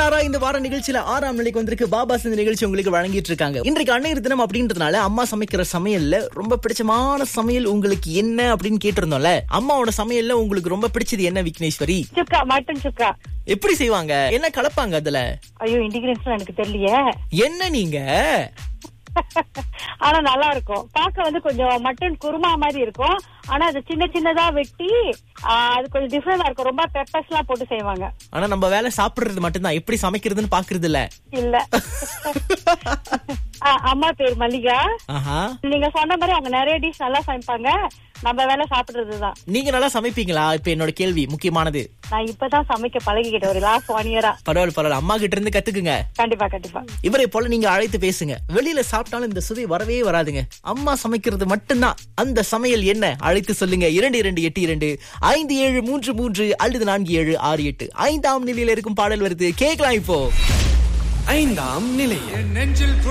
ஆறா இந்த வார நிகழ்ச்சியில ஆறாம் நிலைக்கு வந்திருக்கு பாபாஸ் இந்த நிகழ்ச்சி உங்களுக்கு வழங்கிட்டு இருக்காங்க இன்றைக்கு அன்னையர் தினம் அப்படின்றதுனால அம்மா சமைக்கிற சமையல்ல ரொம்ப பிடிச்சமான சமையல் உங்களுக்கு என்ன அப்படின்னு கேட்டிருந்தோம்ல அம்மாவோட சமையல்ல உங்களுக்கு ரொம்ப பிடிச்சது என்ன விக்னேஸ்வரி சுக்கா மட்டன் சுக்கா எப்படி செய்வாங்க என்ன கலப்பாங்க அதுல ஐயோ இன்டிகிரன்ஸ் எனக்கு தெரியலையே என்ன நீங்க ஆனா நல்லா இருக்கும் பார்க்க வந்து கொஞ்சம் மட்டன் குருமா மாதிரி இருக்கும் ஆனா அது சின்ன சின்னதா வெட்டி ஆ, அது கொஞ்சம் டிஃப்ரெண்டா இருக்கும் ரொம்ப பெப்பர்ஸ் எல்லாம் போட்டு செய்வாங்க ஆனா நம்ம வேலை சாப்பிடுறது மட்டும்தான் எப்படி சமைக்கிறதுன்னு பாக்குறது இல்ல இல்ல ஆ, அம்மா பேர் மல்லிகா ஆஹா நீங்க சொன்ன மாதிரி அவங்க நிறைய டிஷ் நல்லா சமைப்பாங்க நம்ம வேலை சாப்பிடுறதுதான் நீங்க நல்லா சமைப்பீங்களா இப்ப என்னோட கேள்வி முக்கியமானது நான் இப்பதான் சமைக்க பழகிக்கிட்டேன் ஒரு லாஸ்ட் ஒன் இயரா பரவாயில்ல பரவாயில்ல அம்மா கிட்ட இருந்து கத்துக்குங்க கண்டிப்பா கண்டிப்பா இவரை போல நீங்க அழைத்து பேசுங்க வெளியில சாப்பிட்டாலும் இந்த சுவை வரவே வராதுங்க அம்மா சமைக்கிறது மட்டும்தான் அந்த சமையல் என்ன அழைத்து சொல்லுங்க இரண்டு இரண்டு எட்டு இரண்டு ஐந்து ஏழு மூன்று மூன்று அல்லது நான்கு ஏழு ஆறு எட்டு ஐந்தாம் நிலையில இருக்கும் பாடல் வருது கேட்கலாம் இப்போ ஐந்தாம் நிலையில் நெஞ்சில்